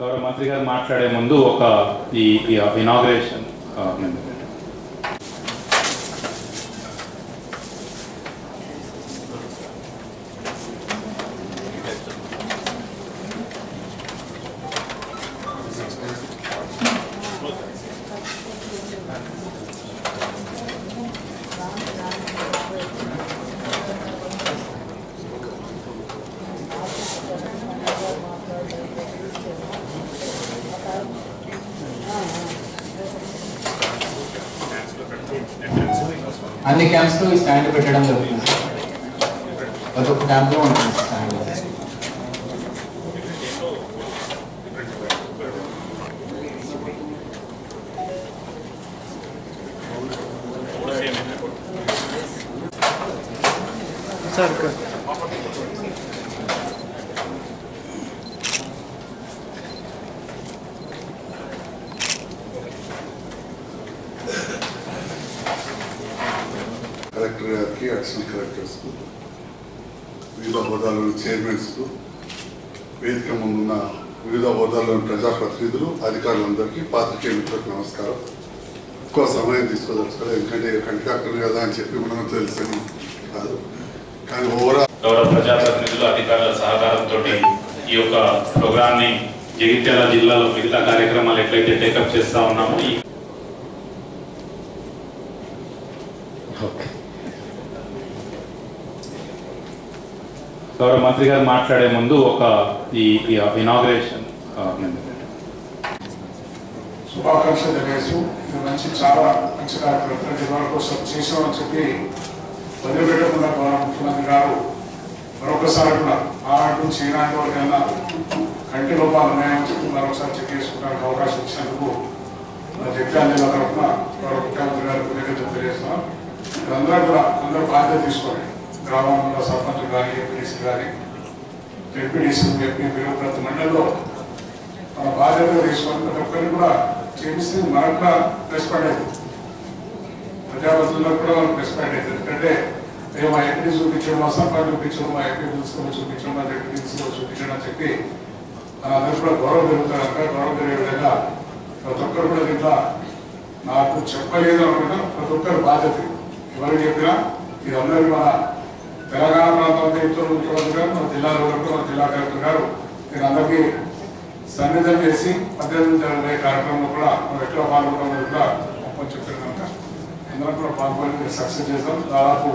గౌరవ మంత్రి గారు మాట్లాడే ముందు ఒక ఈ ఇనాగ్రేషన్ అన్ని క్యాంప్స్ లో ఈ స్టాండ్ పెట్టడం జరుగుతుంది ప్రతి ఒక్క క్యాంప్ లో ఉంటుంది స్టాండ్ కలెక్టర్ గారికి అడిషనల్ కలెక్టర్స్కు వివిధ హోదాలోని చైర్మన్స్కు వేదిక ముందున్న వివిధ హోదాల్లోని ప్రజాప్రతినిధులు అధికారులందరికీ పాత్రికేయ మిత్రులకు నమస్కారం ఎక్కువ సమయం తీసుకోదలుచుకోలేదు ఎందుకంటే కంటికాక్టర్ కదా అని చెప్పి మనం తెలుసని కాదు కానీ ఓవరాల్ గౌరవ ప్రజాప్రతినిధులు అధికారుల సహకారంతో ఈ యొక్క ప్రోగ్రామ్ ని జగిత్యాల జిల్లాలో మిగతా కార్యక్రమాలు ఎట్లయితే టేకప్ చేస్తా ఉన్నామో ఈ గౌరవ మంత్రి గారు మాట్లాడే ముందు ఒక ఈ ఇనాగ్రేషన్ శుభాకాంక్షలు తెలియజేస్తూ ఇది మంచి చాలా మంచి కార్యక్రమం ప్రతి వారి కోసం చేసామని చెప్పి వదిలిపెట్టకుండా గౌరవ ముఖ్యమంత్రి గారు మరొకసారి కూడా ఆనాటి నుంచి ఈనాటి వరకైనా కంటి లోపాలు ఉన్నాయని చెప్పి మరొకసారి చెక్ చేసుకోవడానికి అవకాశం ఇచ్చినందుకు మన జగిత్యాల జిల్లా తరఫున గౌరవ ముఖ్యమంత్రి గారు కృతజ్ఞతలు తెలియజేస్తున్నాం అందరూ కూడా అందరూ బాధ్యత తీసుకోండి గ్రామంలో సర్పంచ్ కానీ ఎంపీడీసీ కానీ జడ్పీడీసీ ఎంపీ ప్రతి మండలిలో మన బాధ్యతగా తీసుకొని ప్రతి ఒక్కరిని కూడా చేపిస్తే మనకు కూడా ప్లస్ పాయింట్ అవుతుంది ప్రజాపతులకు కూడా మనకు ప్లస్ పాయింట్ అవుతుంది ఎందుకంటే మేము మా ఎంపీ చూపించడం మా సర్పంచ్ చూపించడం మా ఎంపీ తీసుకొని చూపించడం మా జడ్పీ తీసుకొని చూపించడం అని చెప్పి మన అందరూ కూడా గౌరవం పెరుగుతారు కనుక గౌరవం పెరిగే విధంగా ప్రతి ఒక్కరు కూడా దీంట్లో నాకు చెప్పలేదు అనుకుంటా ప్రతి ఒక్కరు బాధ్యత ఎవరికి చెప్పినా ఇది అందరికీ మన తెలంగాణ ప్రాంతం చెప్తున్న ముఖ్యమంత్రి గారు మన జిల్లాలో కూడా మన జిల్లా కలెక్టర్ గారు నేను అందరికీ సన్నిధం చేసి పద్దెనిమిది జరిగే కార్యక్రమంలో కూడా మనం ఎట్లా పాల్గొనడం కూడా మొత్తం చెప్పారు కనుక అందరం కూడా పాల్గొని సక్సెస్ చేద్దాం దాదాపు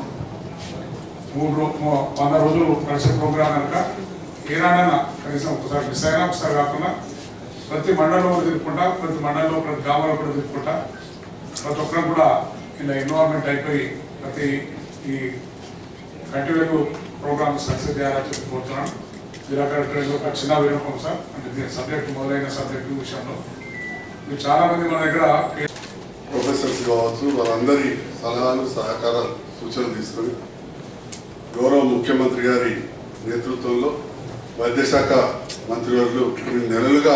మూడు రో- మూ- వంద రోజులు నడిచే ప్రోగ్రాం కనుక ఏనాడైనా కనీసం ఒకసారి మిస్ అయినా ఒకసారి కాకుండా ప్రతి మండలంలో కూడా తిరుక్కుంటా ప్రతి మండలంలో ప్రతి గ్రామంలో కూడా తిరుక్కుంటా ప్రతి ఒక్కరు కూడా ఇలా ఇన్వాల్వ్మెంట్ అయిపోయి ప్రతి ఈ కంటిన్యూ ప్రోగ్రామ్ సక్సెస్ చేయాలని చెప్పి కోరుతున్నాను జిల్లా కలెక్టర్ ఒక చిన్న వినపం సార్ అంటే దీని సబ్జెక్ట్ మొదలైన సబ్జెక్టు విషయంలో మీరు చాలా మంది మన దగ్గర ప్రొఫెసర్స్ కావచ్చు వాళ్ళందరి సలహాలు సహకారాలు సూచనలు తీసుకొని గౌరవ ముఖ్యమంత్రి గారి నేతృత్వంలో వైద్యశాఖ మంత్రివర్యులు కొన్ని నెలలుగా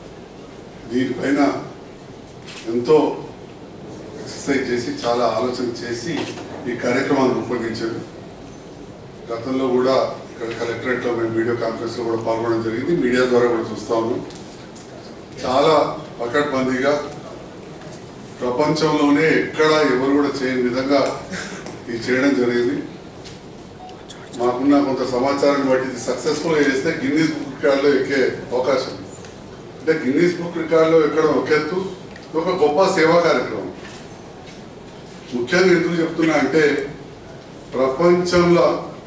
దీనిపైన ఎంతో ఎక్సర్సైజ్ చేసి చాలా ఆలోచన చేసి ఈ కార్యక్రమాన్ని రూపొందించారు గతంలో కూడా ఇక్కడ కలెక్టరేట్లో మేము వీడియో కాన్ఫరెన్స్లో కూడా పాల్గొనడం జరిగింది మీడియా ద్వారా కూడా చూస్తా ఉన్నాం చాలా పకడ్బందీగా ప్రపంచంలోనే ఎక్కడ ఎవరు కూడా చేయని విధంగా ఇది చేయడం జరిగింది మాకున్న కొంత సమాచారాన్ని బట్టి ఇది సక్సెస్ఫుల్ చేస్తే గిన్నీస్ బుక్ రికార్డులో ఎక్కే అవకాశం ఉంది. అంటే గిన్నీస్ బుక్ రికార్డులో ఎక్కడం ఒక ఎత్తు ఇది ఒక గొప్ప సేవా కార్యక్రమం ముఖ్యంగా ఎందుకు చెప్తున్నా అంటే ప్రపంచంలో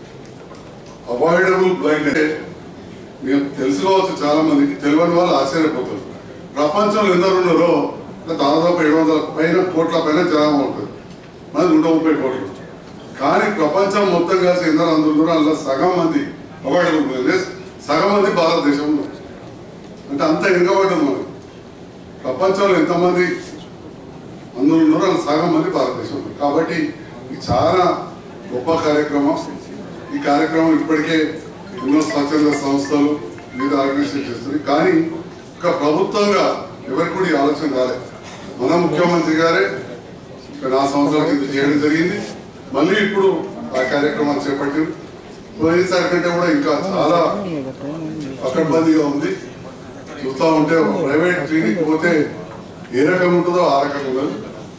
అవాయిడబుల్ బ్లైండ్ అంటే మేము తెలుసుకోవచ్చు చాలా మందికి తెలియని వాళ్ళు ఆశ్చర్యపోతారు ప్రపంచంలో ఎందరు ఉన్నారో దాదాపు ఏడు వందల పైన కోట్ల పైన జనాభా ఉంటుంది మనది నూట ముప్పై కోట్లు కానీ ప్రపంచం మొత్తం కలిసి ఎందరు అందరూ ఉన్నారు అందులో సగం మంది అవాయిడబుల్ బ్లైండ్నెస్ సగం మంది భారతదేశంలో అంటే అంత వెనుకబడ్డది మనం ప్రపంచంలో ఎంతమంది అందులో ఉన్నారు అందులో సగం మంది భారతదేశంలో కాబట్టి ఇది చాలా గొప్ప కార్యక్రమం ఈ కార్యక్రమం ఇప్పటికే ఎన్నో స్వచ్ఛంద సంస్థలు వివిధ ఆర్గనైజేషన్ చేస్తున్నాయి కానీ ఒక ప్రభుత్వంగా ఎవరికి కూడా ఈ ఆలోచన రాలేదు మన ముఖ్యమంత్రి గారే ఒక నాలుగు సంవత్సరాల కింద చేయడం జరిగింది మళ్ళీ ఇప్పుడు ఆ కార్యక్రమాన్ని చేపట్టి పోయినసారి కంటే కూడా ఇంకా చాలా పకడ్బందీగా ఉంది చూస్తూ ఉంటే ఒక ప్రైవేట్ క్లినిక్ పోతే ఏ రకం ఉంటుందో ఆ రకంగా ఉన్నది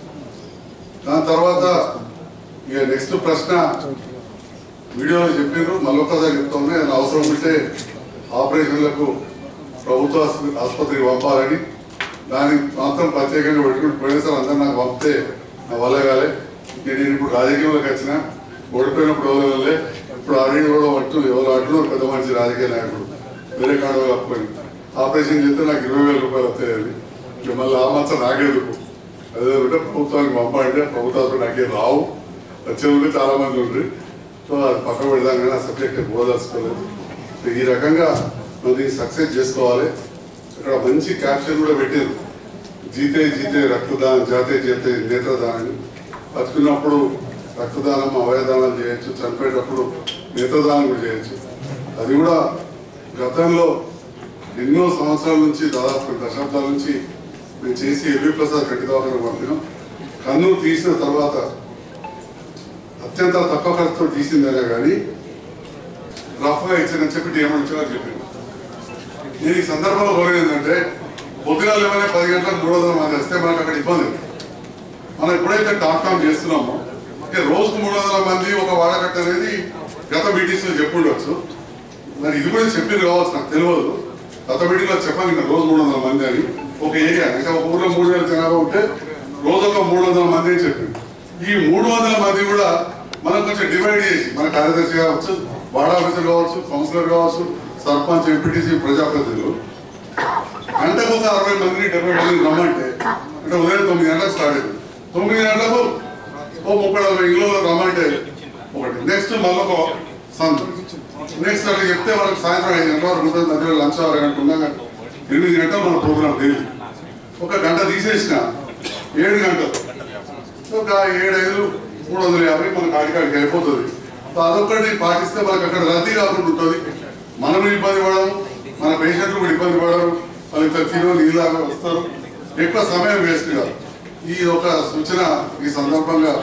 దాని తర్వాత ఇక నెక్స్ట్ ప్రశ్న వీడియోలో చెప్పారు మళ్ళొక్కసారి చెప్తాను నేను అవసరం ఉంటే ఆపరేషన్లకు ప్రభుత్వ ఆస్ప- ఆసుపత్రికి పంపాలని దానికి మాత్రం ప్రత్యేకంగా పెట్టుకుని పోయినసారి అందరూ నాకు పంపితే నా వల్ల కాలే నేను ఇప్పుడు రాజకీయంలోకి వచ్చిన ఓడిపోయినప్పుడు ఎవరు వెళ్ళలే ఇప్పుడు ఆల్రెడీ కూడా పట్టు ఎవరు అంటున్నారు పెద్ద మనిషి రాజకీయ నాయకుడు వేరే కాడ కప్పుకొని ఆపరేషన్ చేస్తే నాకు ఇరవై వేల రూపాయలు వస్తాయని ఇక మళ్ళీ ఆ మాత్రం నాకెందుకు అదే ఉంటే ప్రభుత్వానికి పంపంటే ప్రభుత్వాలు నాకే రావు వచ్చే ఉంటే చాలా మంది ఉండ్రి సో అది పక్కన పెడదాం కానీ ఆ సబ్జెక్ట్ పోదలుచుకోలేదు సో ఈ రకంగా మరి సక్సెస్ చేసుకోవాలి ఇక్కడ మంచి క్యాప్షన్ కూడా పెట్టారు జీతే జీతే రక్తదానం జాతే జీతే నేత్రదానం బతుకున్నప్పుడు రక్తదానం అవయదానం చేయొచ్చు చనిపోయేటప్పుడు నేత్రదానం కూడా చేయొచ్చు అది కూడా గతంలో ఎన్నో సంవత్సరాల నుంచి దాదాపు కొన్ని దశాబ్దాల నుంచి మేము చేసి ఎల్వి ప్రసాద్ కంటి దవాఖాన పంపినాం కన్ను తీసిన తర్వాత అత్యంత తక్కువ ఖర్చుతో తీసిందనే కానీ రఫ్గా ఇచ్చానని చెప్పి ఏమని ఇచ్చారో చెప్పింది నేను ఈ సందర్భంలో కోరేది ఏంటంటే పొద్దుగాలు ఏమైనా పది గంటలకు మూడు వందల మంది వస్తే మనకు అక్కడ ఇబ్బంది మనం ఎప్పుడైతే టాప్ టాప్ చేస్తున్నామో అంటే రోజుకు మూడు వందల మంది ఒక వాడకట్ట అనేది గత మీటింగ్స్ లో చెప్పుండొచ్చు మరి ఇది కూడా చెప్పారు కావచ్చు నాకు తెలియదు గత మీటింగ్ లో చెప్పాను ఇంకా రోజు మూడు వందల మంది అని ఒక ఏరియా అంటే ఒక ఊర్లో మూడు వేల జనాభా ఉంటే రోజు ఒక మూడు వందల మంది అని చెప్పింది ఈ మూడు వందల మంది కూడా మనం కొంచెం డివైడ్ చేసి మన కార్యదర్శి కావచ్చు వార్డ్ ఆఫీసర్ కావచ్చు కౌన్సిలర్ కావచ్చు సర్పంచ్ ఎంపీటీసీ ప్రజాప్రతినిధులు గంటకు ఒక అరవై మందిని డెబ్బై మందిని రమ్మంటే అంటే ఉదయం తొమ్మిది గంటలకు స్టార్ట్ అయింది తొమ్మిది గంటలకు ఓ ముప్పై నలభై ఇళ్ళు రమ్మంటే ఒకటి నెక్స్ట్ మళ్ళీ ఒక సంత నెక్స్ట్ అట్లా చెప్తే వాళ్ళకి సాయంత్రం ఐదు గంటల వరకు ఉంటుంది మధ్యలో లంచ్ అవర్ గంట ఉండగా ఎనిమిది గంటలు మన ప్రోగ్రామ్ డైలీ ఒక గంట తీసేసిన ఏడు గంటలు ఒక ఏడు ఐదు మూడు వందల యాభై మనకు ఆడికాడికి అయిపోతుంది సో అదొక్కటి పాటిస్తే మనకు అక్కడ రద్దీ కాకుండా ఉంటుంది మనం ఇబ్బంది పడము మన పేషెంట్లు కూడా ఇబ్బంది పడరు వాళ్ళకి తినో నీళ్ళగా వస్తారు ఎక్కువ సమయం వేస్ట్ కాదు ఈ ఒక సూచన ఈ సందర్భంగా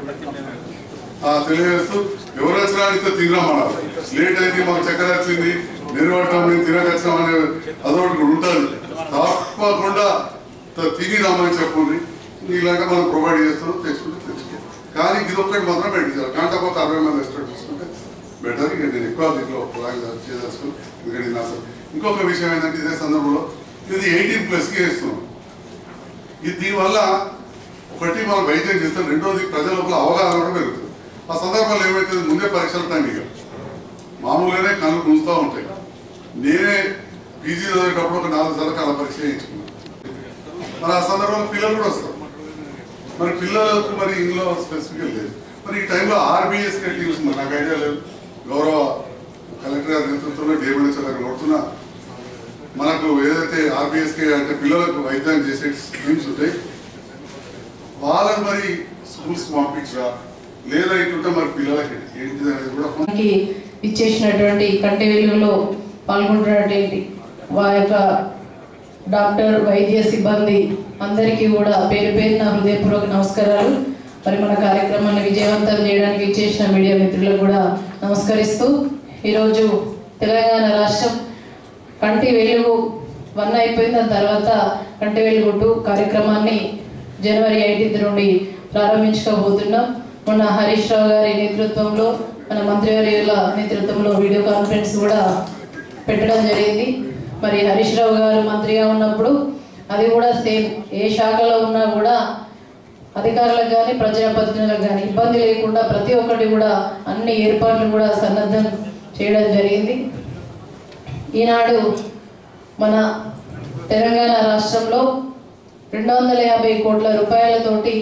ఆ, తెలియజేస్తూ ఎవరు వచ్చినా ఇంత తినమన్నారు లేట్ అయింది మాకు చక్కెర వచ్చింది నిర్వహణ మేము తినకొచ్చినాం అనే అదొకటి కూడా ఉంటుంది తప్పకుండా త- తిని రమ్మని చెప్పుంది ఇలాంటి మనం ప్రొవైడ్ చేస్తున్నాం తెచ్చుకుంటే తెచ్చుకో కానీ ఇది ఒక్కటి మాత్రం పెట్టించాలి గంట ఒక అరవై మంది ఎక్స్ట్రా తీసుకుంటే బెటర్ ఇక నేను ఎక్కువ దీంట్లో చేయదలుచుకుని ఎందుకంటే ఇది అసలు ఇంకొక విషయం ఏంటంటే ఇదే సందర్భంలో ఇది ఎయిటీన్ ప్లస్కి వేస్తున్నాం ఇది దీనివల్ల ఒకటి మనం వైద్యం చేస్తాం రెండోది ప్రజల లోపల అవగాహన కూడా పెరుగుతుంది ఆ సందర్భంలో ఏమైతే ముందే పరీక్షలు టైం ఇక మామూలుగానే కళ్ళు గుంజుతూ ఉంటాయి నేనే పీజీ చదివేటప్పుడు ఒక నాలుగు సార్లు కళ్ళ పరీక్ష చేయించుకున్నాను మరి ఆ సందర్భంలో పిల్లలు కూడా వస్తారు మరి పిల్లలకు మరి ఇందులో స్పెసిఫిక్ లేదు మరి ఈ టైంలో ఆర్బీఎస్ టీమ్స్ ఉంది నాకు ఐడియా లేదు గౌరవ కలెక్టర్ గారి నేతృత్వంలో డేబుల్ గారు కొడుతున్నా మనకు ఏదైతే ఆర్బీఎస్కే అంటే పిల్లలకు వైద్యం చేసే స్కీమ్స్ ఉంటాయి వాళ్ళని మరి స్కూల్స్ పంపించరా లేదా ఇటుంటే మరి పిల్లలకి ఏంటిది అనేది కూడా కొంచెం మనకి ఇచ్చేసినటువంటి కంటి వెలుగులో పాల్గొంటున్నటువంటి వారి యొక్క డాక్టర్ వైద్య సిబ్బంది అందరికీ కూడా పేరు పేరున హృదయపూర్వక నమస్కారాలు మరి మన కార్యక్రమాన్ని విజయవంతం చేయడానికి ఇచ్చేసిన మీడియా మిత్రులకు కూడా నమస్కరిస్తూ ఈరోజు తెలంగాణ రాష్ట్రం కంటి వెలుగు వన్ అయిపోయిన దాని తర్వాత కంటి వెలుగు టూ కార్యక్రమాన్ని జనవరి ఎయిటీన్త్ నుండి ప్రారంభించుకోబోతున్నాం మొన్న హరీష్ రావు గారి నేతృత్వంలో మన మంత్రివర్యుల నేతృత్వంలో వీడియో కాన్ఫరెన్స్ కూడా పెట్టడం జరిగింది మరి హరీష్ రావు గారు మంత్రిగా ఉన్నప్పుడు అది కూడా సేమ్ ఏ శాఖలో ఉన్నా కూడా అధికారులకు కానీ ప్రజాప్రతినిధులకు కానీ ఇబ్బంది లేకుండా ప్రతి ఒక్కటి కూడా అన్ని ఏర్పాట్లు కూడా సన్నద్ధం చేయడం జరిగింది ఈనాడు మన తెలంగాణ రాష్ట్రంలో రెండు వందల యాభై కోట్ల రూపాయలతోటి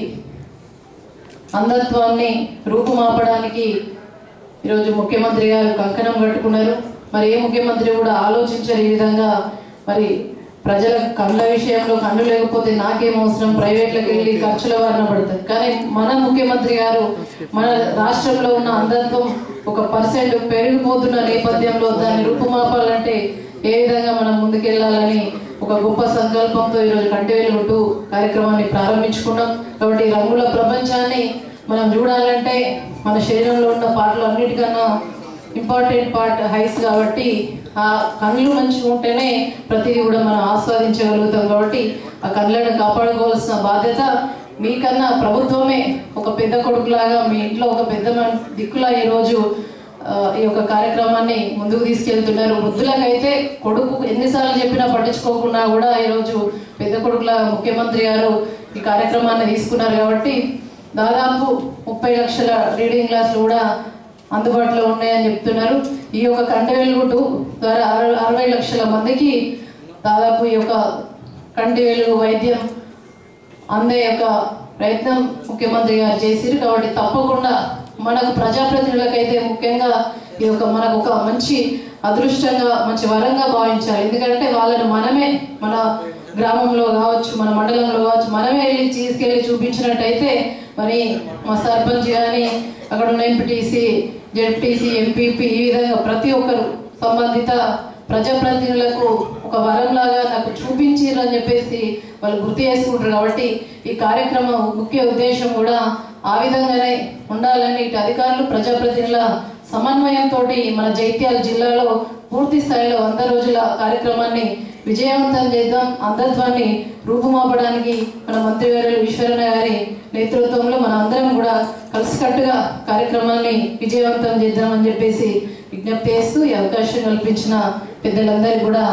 అంధత్వాన్ని రూపుమాపడానికి ఈరోజు ముఖ్యమంత్రి గారు కంకణం కట్టుకున్నారు మరి ఏ ముఖ్యమంత్రి కూడా ఆలోచించరు ఈ విధంగా మరి ప్రజల కళ్ళ విషయంలో కళ్ళు లేకపోతే నాకేం అవసరం ప్రైవేట్లకు వెళ్ళి ఖర్చుల వారిన పడుతుంది కానీ మన ముఖ్యమంత్రి గారు మన రాష్ట్రంలో ఉన్న అంధత్వం ఒక పర్సెంట్ పెరిగిపోతున్న నేపథ్యంలో దాన్ని రూపుమాపాలంటే ఏ విధంగా మనం ముందుకెళ్లాలని ఒక గొప్ప సంకల్పంతో ఈరోజు కంటివేలుగుంటూ కార్యక్రమాన్ని ప్రారంభించుకున్నాం కాబట్టి ఈ రంగుల ప్రపంచాన్ని మనం చూడాలంటే మన శరీరంలో ఉన్న పాటలు అన్నిటికన్నా ఇంపార్టెంట్ పార్ట్ హైస్ కాబట్టి ఆ కళ్ళు మంచిగా ఉంటేనే ప్రతిదీ కూడా మనం ఆస్వాదించగలుగుతాం కాబట్టి ఆ కళ్ళను కాపాడుకోవాల్సిన బాధ్యత మీకన్నా ప్రభుత్వమే ఒక పెద్ద కొడుకులాగా మీ ఇంట్లో ఒక పెద్ద మన్- దిక్కులా ఈరోజు ఆ, ఈ యొక్క కార్యక్రమాన్ని ముందుకు తీసుకెళ్తున్నారు వృద్ధులకైతే కొడుకు ఎన్నిసార్లు చెప్పినా పట్టించుకోకుండా కూడా ఈరోజు పెద్ద కొడుకుల ముఖ్యమంత్రి గారు ఈ కార్యక్రమాన్ని తీసుకున్నారు కాబట్టి దాదాపు ముప్పై లక్షల రీడింగ్ క్లాసులు కూడా అందుబాటులో ఉన్నాయని చెప్తున్నారు ఈ యొక్క కంటి వెలుగుటు ద్వారా అర- అరవై లక్షల మందికి దాదాపు ఈ యొక్క కంటి వెలుగు వైద్యం అందే యొక్క ప్రయత్నం ముఖ్యమంత్రి గారు చేసిరు కాబట్టి తప్పకుండా మనకు ప్రజాప్రతినిధులకైతే ముఖ్యంగా ఇది ఒక మనకు ఒక మంచి అదృష్టంగా మంచి వరంగా భావించాలి ఎందుకంటే వాళ్ళని మనమే మన గ్రామంలో కావచ్చు మన మండలంలో కావచ్చు మనమే వెళ్ళి తీసుకెళ్ళి చూపించినట్టయితే మరి మా సర్పంచ్ కానీ అక్కడ ఉన్న ఎంపీటీసీ జెడ్పీటీసీ ఎంపీపీ ఈ విధంగా ప్రతి ఒక్కరు సంబంధిత ప్రజాప్రతినిధులకు ఒక వరంలాగా నాకు చూపించిర్రు అని చెప్పేసి వాళ్ళు గుర్తు చేసుకుంటారు కాబట్టి ఈ కార్యక్రమం ముఖ్య ఉద్దేశం కూడా ఆ విధంగానే ఉండాలని ఇటు అధికారులు ప్రజాప్రతినిధుల సమన్వయంతో మన జైత్యాల జిల్లాలో పూర్తి స్థాయిలో వంద రోజుల కార్యక్రమాన్ని విజయవంతం చేద్దాం అంధత్వాన్ని రూపుమాపడానికి మన మంత్రివర్యులు ఈశ్వరన్న గారి నేతృత్వంలో మన అందరం కూడా కలిసికట్టుగా కార్యక్రమాన్ని విజయవంతం చేద్దామని చెప్పేసి విజ్ఞప్తి చేస్తూ ఈ అవకాశం కల్పించిన పెద్దలందరికీ కూడా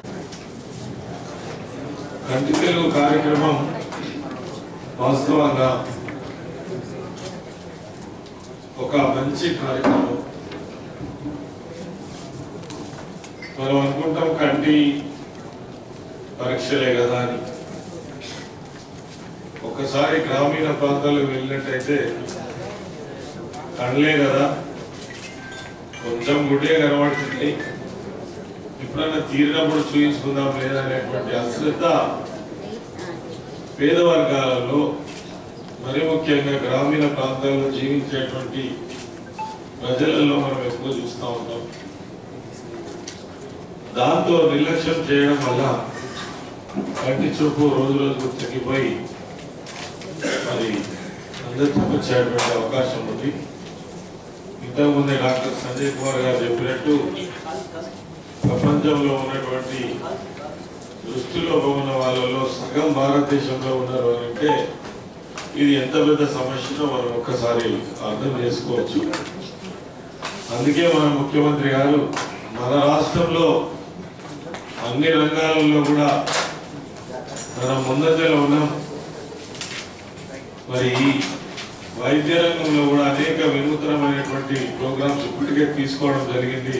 కంటి తెలుగు కార్యక్రమం వాస్తవంగా ఒక మంచి కార్యక్రమం మనం అనుకుంటాం కంటి పరీక్షలే కదా అని ఒకసారి గ్రామీణ ప్రాంతాలకు వెళ్ళినట్టయితే కళ్ళే కదా కొంచెం గుడ్డే కనబడుతుంది ఎప్పుడైనా తీరినప్పుడు చూపించుకుందాం లేదనేటువంటి అశ్రద్ధ పేద వర్గాలలో మరి ముఖ్యంగా గ్రామీణ ప్రాంతాల్లో జీవించేటువంటి ప్రజలలో మనం ఎక్కువ చూస్తూ ఉంటాం దాంతో నిర్లక్ష్యం చేయడం వల్ల కంటి చూపు రోజు రోజుకు తగ్గిపోయి మరి అందరికీ వచ్చేటువంటి అవకాశం ఉంది ఇంతకుముందే డాక్టర్ సంజయ్ కుమార్ గారు చెప్పినట్టు ప్రపంచంలో ఉన్నటువంటి దృష్టిలో ఉన్న వాళ్ళలో సగం భారతదేశంలో ఉన్నారు అని అంటే ఇది ఎంత పెద్ద సమస్యనో మనం ఒక్కసారి అర్థం చేసుకోవచ్చు అందుకే మన ముఖ్యమంత్రి గారు మన రాష్ట్రంలో అన్ని రంగాలలో కూడా మనం ముందంజలో ఉన్నాం మరి ఈ వైద్య రంగంలో కూడా అనేక వినూతనమైనటువంటి ప్రోగ్రామ్స్ ఇప్పటికే తీసుకోవడం జరిగింది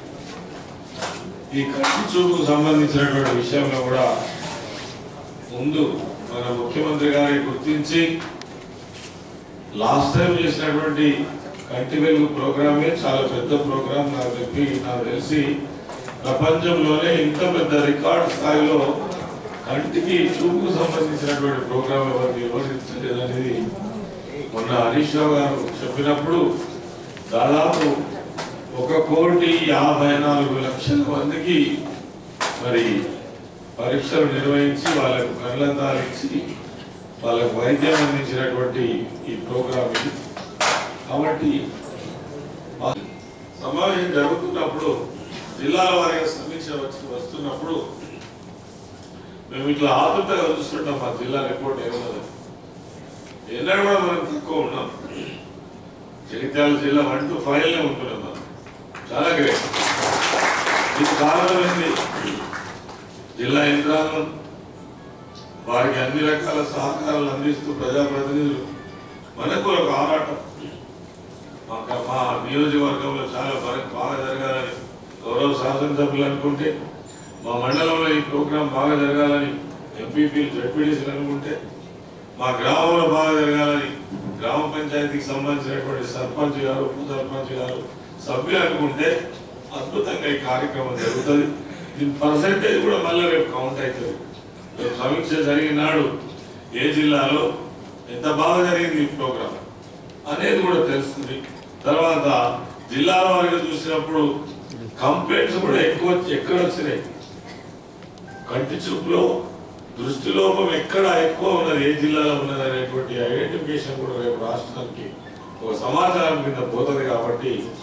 ఈ కంటి చూపుకు సంబంధించినటువంటి విషయంలో కూడా ముందు మన ముఖ్యమంత్రి గారి గుర్తించి లాస్ట్ టైం చేసినటువంటి కంటి వెలుగు ప్రోగ్రామే చాలా పెద్ద ప్రోగ్రామ్ నాకు చెప్పి నాకు తెలిసి ప్రపంచంలోనే ఇంత పెద్ద రికార్డ్ స్థాయిలో కంటికి చూపుకు సంబంధించినటువంటి ప్రోగ్రామ్ ఎవరు నిర్వహించలేదు అనేది మొన్న హరీష్ రావు గారు చెప్పినప్పుడు దాదాపు ఒక కోటి యాభై నాలుగు లక్షల మందికి మరి పరీక్షలు నిర్వహించి వాళ్ళకు కళ్ళద్దాలు ఇచ్చి వాళ్ళకు వైద్యం అందించినటువంటి ఈ ప్రోగ్రామ్ ఇది కాబట్టి ఆ సమావేశం జరుగుతున్నప్పుడు జిల్లాల వారిగా సమీక్ష వచ్చి వస్తున్నప్పుడు మేము ఇట్లా ఆతృతగా చూస్తుంటాం మా జిల్లా రిపోర్ట్ ఏమన్నది ఎన్నడూ కూడా మనం తక్కువ ఉన్నాం జగిత్యాల జిల్లా వన్ టు ఫైవ్లే ఉంటున్నాం మనం చాలా గ్రేట్ ఇది కారణం ఏంటి జిల్లా యంత్రాంగం వారికి అన్ని రకాల సహకారాలు అందిస్తూ ప్రజాప్రతినిధులు మనకు ఒక ఆరాటం మా మా నియోజకవర్గంలో చాలా బాగా- బాగా జరగాలని గౌరవ శాసనసభ్యులు అనుకుంటే మా మండలంలో ఈ ప్రోగ్రాం బాగా జరగాలని ఎంపీపీలు జడ్పీడీసీలు అనుకుంటే మా గ్రామంలో బాగా జరగాలని గ్రామ పంచాయతీకి సంబంధించినటువంటి సర్పంచ్ గారు ఉప సర్పంచ్ గారు సభ్యులు అనుకుంటే అద్భుతంగా ఈ కార్యక్రమం జరుగుతుంది దీని పర్సెంటేజ్ కూడా మళ్ళీ రేపు కౌంట్ అవుతుంది రేపు సమీక్ష జరిగిన నాడు ఏ జిల్లాలో ఎంత బాగా జరిగింది ఈ ప్రోగ్రాం అనేది కూడా తెలుస్తుంది తర్వాత జిల్లాల వారిగా చూసినప్పుడు కంప్లైంట్స్ కూడా ఎక్కువ ఎక్కడ వచ్చినాయి కంటి చూపులో దృష్టి లోపం ఎక్కడ ఎక్కువ ఉన్నది ఏ జిల్లాలో ఉన్నది అనేటువంటి ఐడెంటిఫికేషన్ కూడా రేపు రాష్ట్రానికి ఒక సమాచారం కింద పోతుంది కాబట్టి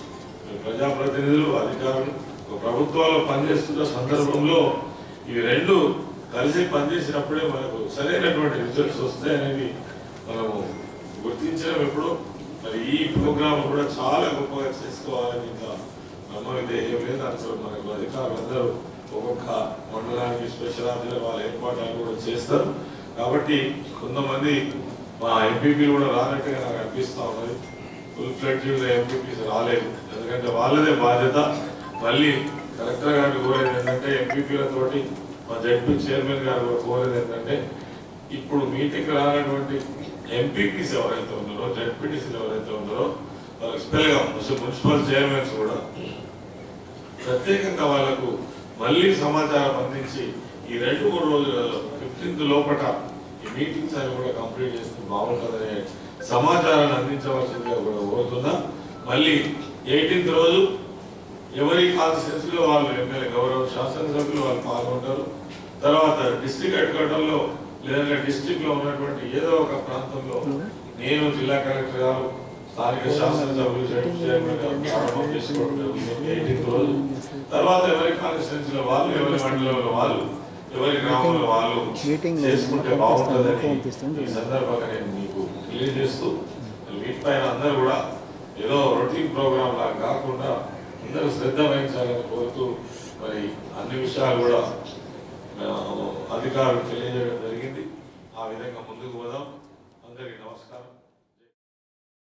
ప్రజాప్రతినిధులు అధికారులు ఒక ప్రభుత్వాల్లో పనిచేస్తున్న సందర్భంలో ఈ రెండు కలిసి పనిచేసినప్పుడే మనకు సరైనటువంటి రిజల్ట్స్ వస్తాయనేది మనము గుర్తించడం ఎప్పుడు మరి ఈ ప్రోగ్రామ్ కూడా చాలా గొప్పగా చేసుకోవాలని ఇంకా నమ్మకం ఏం లేదు అసలు మనకు అధికారులు అందరూ ఒక్కొక్క మండలానికి స్పెషల్ ఆఫీసర్ వాళ్ళ ఏర్పాట్లు కూడా చేస్తారు కాబట్టి కొంతమంది మా ఎంపీపీలు కూడా రానట్టుగా నాకు అనిపిస్తా ఉన్నది ఫుల్ ఫ్లెడ్జ్గా ఎంపీపీస్ రాలేదు ఎందుకంటే వాళ్ళదే బాధ్యత మళ్ళీ కలెక్టర్ గారిని కోరేది ఏంటంటే ఎంపీపీలతోటి మా జడ్పీ చైర్మన్ గారు కూడా కోరేది ఏంటంటే ఇప్పుడు మీటింగ్ రానటువంటి ఎంపీపీస్ ఎవరైతే ఉన్నారో జడ్పీటీసీలు ఎవరైతే ఉన్నారో వాళ్ళకి స్పెల్గా మున్సిపల్ చైర్మన్స్ కూడా ప్రత్యేకంగా వాళ్ళకు మళ్ళీ సమాచారం అందించి ఈ రెండు మూడు రోజులలో ఫిఫ్టీన్త్ లోపల ఈ మీటింగ్స్ అన్ని కూడా కంప్లీట్ చేస్తే బాగుంటుందనే సమాచారాన్ని అందించవలసిందిగా కూడా కోరుతున్నా మళ్ళీ ఎయిటీన్త్ రోజు ఎవరి కాన్స్టిట్యూన్సీలో వాళ్ళు ఎమ్మెల్యే గౌరవ శాసనసభ్యులు వాళ్ళు పాల్గొంటారు తర్వాత డిస్ట్రిక్ట్ హెడ్ క్వార్టర్లో లేదంటే డిస్ట్రిక్ట్ లో ఉన్నటువంటి ఏదో ఒక ప్రాంతంలో నేను జిల్లా కలెక్టర్ గారు స్థానిక శాసనసభ్యులు జడ్పీ చైర్మన్ గారు ప్రారంభం చేసుకోవడం జరుగుతుంది ఎయిటీన్త్ రోజు తర్వాత ఎవరి కాన్స్టిట్యూన్సీలో వాళ్ళు ఎవరి మండలంలో వాళ్ళు ఎవరి గ్రామంలో వాళ్ళు చేసుకుంటే బాగుంటుందని ఈ సందర్భంగా నేను మీకు తెలియజేస్తూ వీటిపైన అందరూ కూడా ఏదో రొటీన్ ప్రోగ్రామ్ లాగా కాకుండా అందరూ శ్రద్ధ వహించాలని కోరుతూ మరి అన్ని విషయాలు కూడా ఆ, అధికారులు తెలియజేయడం జరిగింది ఆ విధంగా ముందుకు పోదాం అందరికీ నమస్కారం